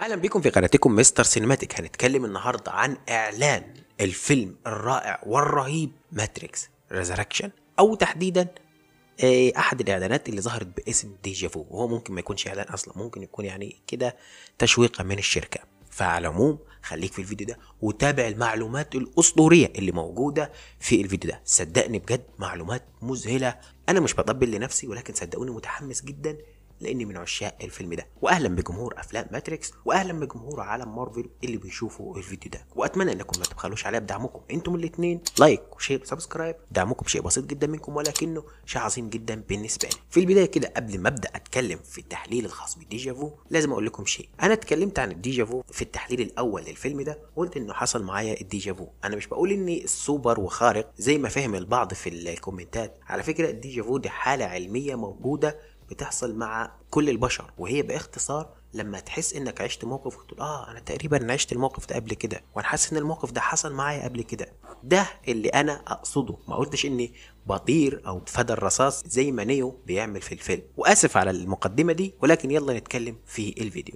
اهلا بكم في قناتكم مستر سينماتيك هنتكلم النهارده عن اعلان الفيلم الرائع والرهيب ماتريكس ريزركشن او تحديدا آه، احد الاعلانات اللي ظهرت باسم ديجافو وهو ممكن ما يكونش اعلان اصلا ممكن يكون يعني كده تشويقه من الشركه فعلى العموم خليك في الفيديو ده وتابع المعلومات الاسطوريه اللي موجوده في الفيديو ده صدقني بجد معلومات مذهله انا مش بطبل لنفسي ولكن صدقوني متحمس جدا لاني من عشاق الفيلم ده واهلا بجمهور افلام ماتريكس واهلا بجمهور عالم مارفل اللي بيشوفوا الفيديو ده واتمنى انكم ما تبخلوش عليا بدعمكم انتم الاثنين لايك وشير وسبسكرايب دعمكم شيء بسيط جدا منكم ولكنه شيء عظيم جدا بالنسبه لي في البدايه كده قبل ما ابدا اتكلم في التحليل الخاص بالديجافو لازم اقول لكم شيء انا اتكلمت عن الديجافو في التحليل الاول للفيلم ده وقلت انه حصل معايا الديجافو انا مش بقول اني سوبر وخارق زي ما فهم البعض في الكومنتات على فكره الديجافو دي حاله علميه موجوده بتحصل مع كل البشر وهي باختصار لما تحس انك عشت موقف وتقول اه انا تقريبا عشت الموقف ده قبل كده وانا حاسس ان الموقف ده حصل معايا قبل كده ده اللي انا اقصده ما قلتش اني بطير او بتفادى الرصاص زي ما نيو بيعمل في الفيلم واسف على المقدمه دي ولكن يلا نتكلم في الفيديو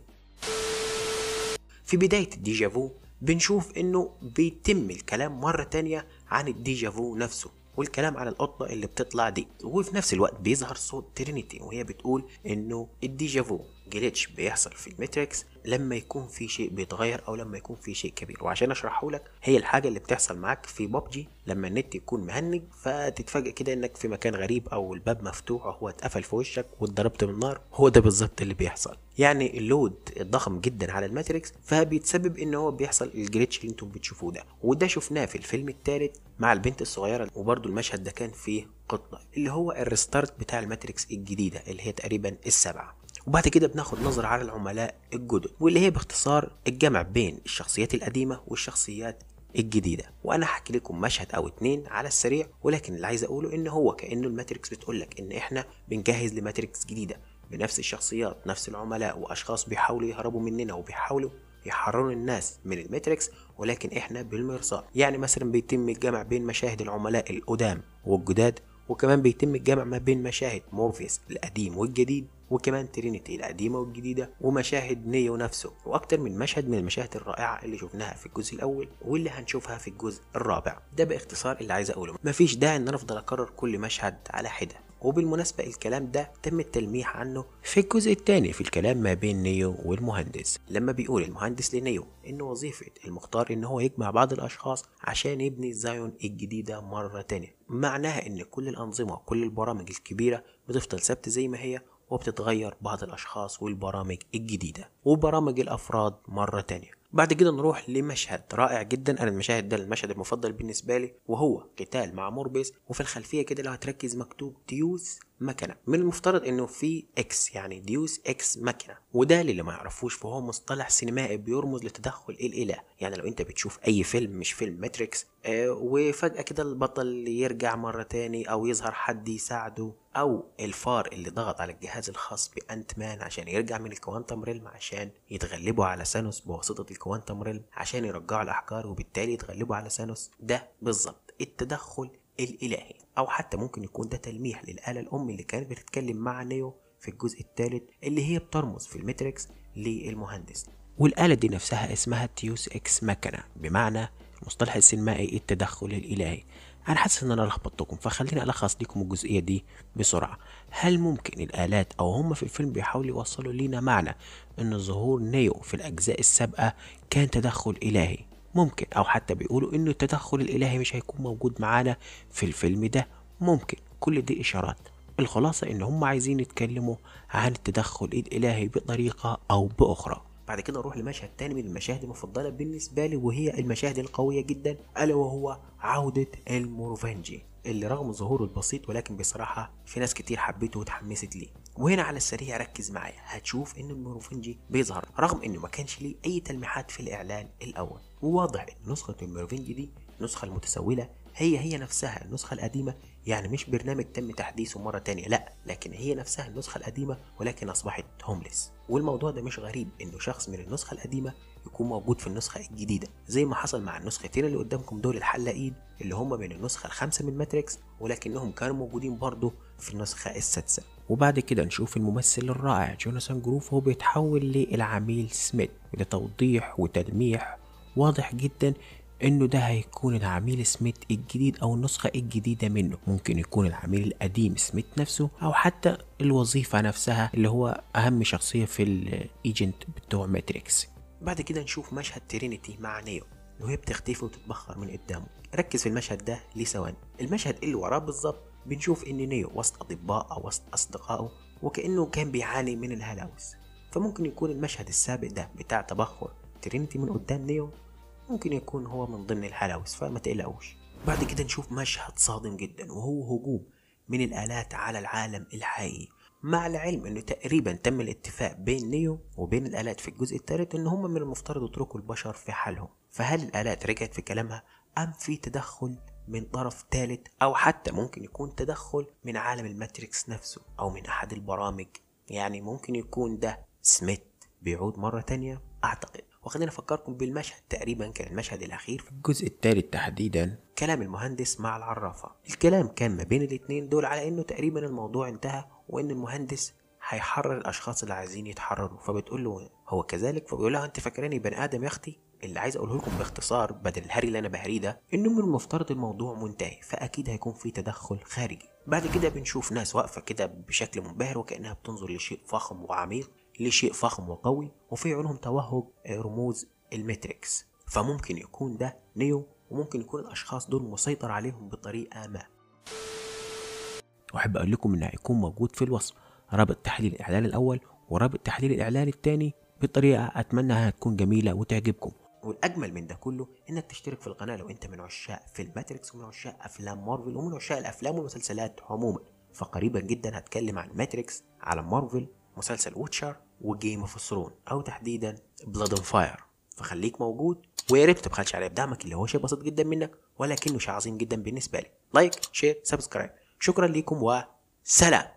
في بدايه الديجافو بنشوف انه بيتم الكلام مره تانية عن الديجافو نفسه والكلام على القطة اللي بتطلع دي وفي نفس الوقت بيظهر صوت ترينيتي وهي بتقول انه الديجافو جليتش بيحصل في الماتريكس لما يكون في شيء بيتغير او لما يكون في شيء كبير وعشان اشرحه لك هي الحاجه اللي بتحصل معاك في ببجي لما النت يكون مهنج فتتفاجئ كده انك في مكان غريب او الباب مفتوح وهو اتقفل في وشك واتضربت بالنار هو ده بالظبط اللي بيحصل يعني اللود الضخم جدا على الماتريكس فبيتسبب ان هو بيحصل الجليتش اللي انتم بتشوفوه ده وده شفناه في الفيلم الثالث مع البنت الصغيره وبرده المشهد ده كان فيه قطه اللي هو الريستارت بتاع الماتريكس الجديده اللي هي تقريبا السبعه وبعد كده بناخد نظرة على العملاء الجدد واللي هي باختصار الجمع بين الشخصيات القديمة والشخصيات الجديدة وانا هحكي لكم مشهد او اتنين على السريع ولكن اللي عايز اقوله ان هو كانه الماتريكس بتقولك ان احنا بنجهز لماتريكس جديدة بنفس الشخصيات نفس العملاء واشخاص بيحاولوا يهربوا مننا وبيحاولوا يحرروا الناس من الماتريكس ولكن احنا بالمرصاد يعني مثلا بيتم الجمع بين مشاهد العملاء القدام والجداد وكمان بيتم الجمع ما بين مشاهد مورفيس القديم والجديد وكمان ترينيتي القديمة والجديدة ومشاهد نيو نفسه وأكتر من مشهد من المشاهد الرائعة اللي شفناها في الجزء الأول واللي هنشوفها في الجزء الرابع ده باختصار اللي عايز أقوله مفيش داعي إن أنا أفضل أكرر كل مشهد على حدة وبالمناسبة الكلام ده تم التلميح عنه في الجزء الثاني في الكلام ما بين نيو والمهندس لما بيقول المهندس لنيو ان وظيفة المختار ان هو يجمع بعض الاشخاص عشان يبني زايون الجديدة مرة تانية معناها ان كل الانظمة وكل البرامج الكبيرة بتفضل ثابتة زي ما هي وبتتغير بعض الاشخاص والبرامج الجديدة وبرامج الافراد مرة تانية بعد كده نروح لمشهد رائع جدا انا المشاهد ده المشهد المفضل بالنسبه لي وهو قتال مع موربيس وفي الخلفيه كده لو هتركز مكتوب ديوس مكنه من المفترض انه في اكس يعني ديوس اكس مكنه وده اللي ما يعرفوش فهو مصطلح سينمائي بيرمز لتدخل الاله يعني لو انت بتشوف اي فيلم مش فيلم ماتريكس آه وفجاه كده البطل يرجع مره تاني او يظهر حد يساعده او الفار اللي ضغط على الجهاز الخاص بانت مان عشان يرجع من الكوانتم ريلم عشان يتغلبوا على سانوس بواسطه الكوانتم ريلم عشان يرجعوا الاحجار وبالتالي يتغلبوا على سانوس ده بالظبط التدخل الالهي او حتى ممكن يكون ده تلميح للاله الام اللي كانت بتتكلم مع نيو في الجزء الثالث اللي هي بترمز في الماتريكس للمهندس والآلة دي نفسها اسمها تيوس اكس ماكينة بمعنى المصطلح السينمائي التدخل الإلهي أنا حاسس إن أنا لخبطتكم فخليني ألخص لكم الجزئية دي بسرعة هل ممكن الآلات أو هم في الفيلم بيحاولوا يوصلوا لينا معنى إن ظهور نيو في الأجزاء السابقة كان تدخل إلهي ممكن او حتى بيقولوا انه التدخل الالهي مش هيكون موجود معانا في الفيلم ده ممكن كل دي اشارات الخلاصة ان هم عايزين يتكلموا عن التدخل الالهي بطريقة او باخرى بعد كده نروح لمشهد تاني من المشاهد المفضلة بالنسبة لي وهي المشاهد القوية جدا ألا وهو عودة الموروفنجي اللي رغم ظهوره البسيط ولكن بصراحة في ناس كتير حبيته وتحمست ليه وهنا على السريع ركز معايا هتشوف ان الميروفنجي بيظهر رغم انه ما كانش ليه اي تلميحات في الاعلان الاول وواضح ان نسخة الميروفنجي دي النسخة المتسولة هي هي نفسها النسخة القديمة يعني مش برنامج تم تحديثه مرة تانية لا لكن هي نفسها النسخة القديمة ولكن أصبحت هومليس والموضوع ده مش غريب إنه شخص من النسخة القديمة يكون موجود في النسخة الجديدة زي ما حصل مع النسختين اللي قدامكم دول الحلاقين اللي هم من النسخة الخامسة من ماتريكس ولكنهم كانوا موجودين برضه في النسخة السادسة وبعد كده نشوف الممثل الرائع جوناثان جروف هو بيتحول للعميل سميث وده توضيح وتلميح واضح جدا انه ده هيكون العميل سميث الجديد او النسخة الجديدة منه ممكن يكون العميل القديم سميث نفسه او حتى الوظيفة نفسها اللي هو اهم شخصية في الايجنت بتوع ماتريكس بعد كده نشوف مشهد ترينيتي مع نيو وهي بتختفي وتتبخر من قدامه ركز في المشهد ده لثواني المشهد اللي وراه بالظبط بنشوف ان نيو وسط اطباء او وسط اصدقائه وكانه كان بيعاني من الهلاوس فممكن يكون المشهد السابق ده بتاع تبخر ترينيتي من قدام نيو ممكن يكون هو من ضمن الهلاوس فما تقلقوش بعد كده نشوف مشهد صادم جدا وهو هجوم من الآلات على العالم الحقيقي مع العلم انه تقريبا تم الاتفاق بين نيو وبين الآلات في الجزء الثالث ان هم من المفترض يتركوا البشر في حالهم فهل الآلات رجعت في كلامها أم في تدخل من طرف ثالث أو حتى ممكن يكون تدخل من عالم الماتريكس نفسه أو من أحد البرامج يعني ممكن يكون ده سميث بيعود مرة تانية أعتقد وخلينا أفكركم بالمشهد تقريبا كان المشهد الأخير في الجزء الثالث تحديدا كلام المهندس مع العرافة الكلام كان ما بين الاتنين دول على إنه تقريبا الموضوع انتهى وإن المهندس هيحرر الأشخاص اللي عايزين يتحرروا فبتقول له هو كذلك فبيقول لها أنت فاكراني بني آدم يا أختي اللي عايز اقوله لكم باختصار بدل الهري اللي انا بهريه ده انه من المفترض الموضوع منتهي فاكيد هيكون في تدخل خارجي بعد كده بنشوف ناس واقفه كده بشكل منبهر وكانها بتنظر لشيء فخم وعميق لشيء فخم وقوي وفي عيونهم توهج رموز الماتريكس فممكن يكون ده نيو وممكن يكون الاشخاص دول مسيطر عليهم بطريقه ما واحب اقول لكم انه هيكون موجود في الوصف رابط تحليل الاعلان الاول ورابط تحليل الاعلان الثاني بطريقه اتمنى انها تكون جميله وتعجبكم والاجمل من ده كله انك تشترك في القناه لو انت من عشاق فيلم ماتريكس ومن عشاق افلام مارفل ومن عشاق الافلام والمسلسلات عموما فقريبا جدا هتكلم عن ماتريكس على مارفل مسلسل ووتشر وجيم اوف ثرون او تحديدا بلاد اون فاير فخليك موجود ويا ريت تبخلش علي بدعمك اللي هو شيء بسيط جدا منك ولكنه شيء عظيم جدا بالنسبه لي لايك شير سبسكرايب شكرا لكم وسلام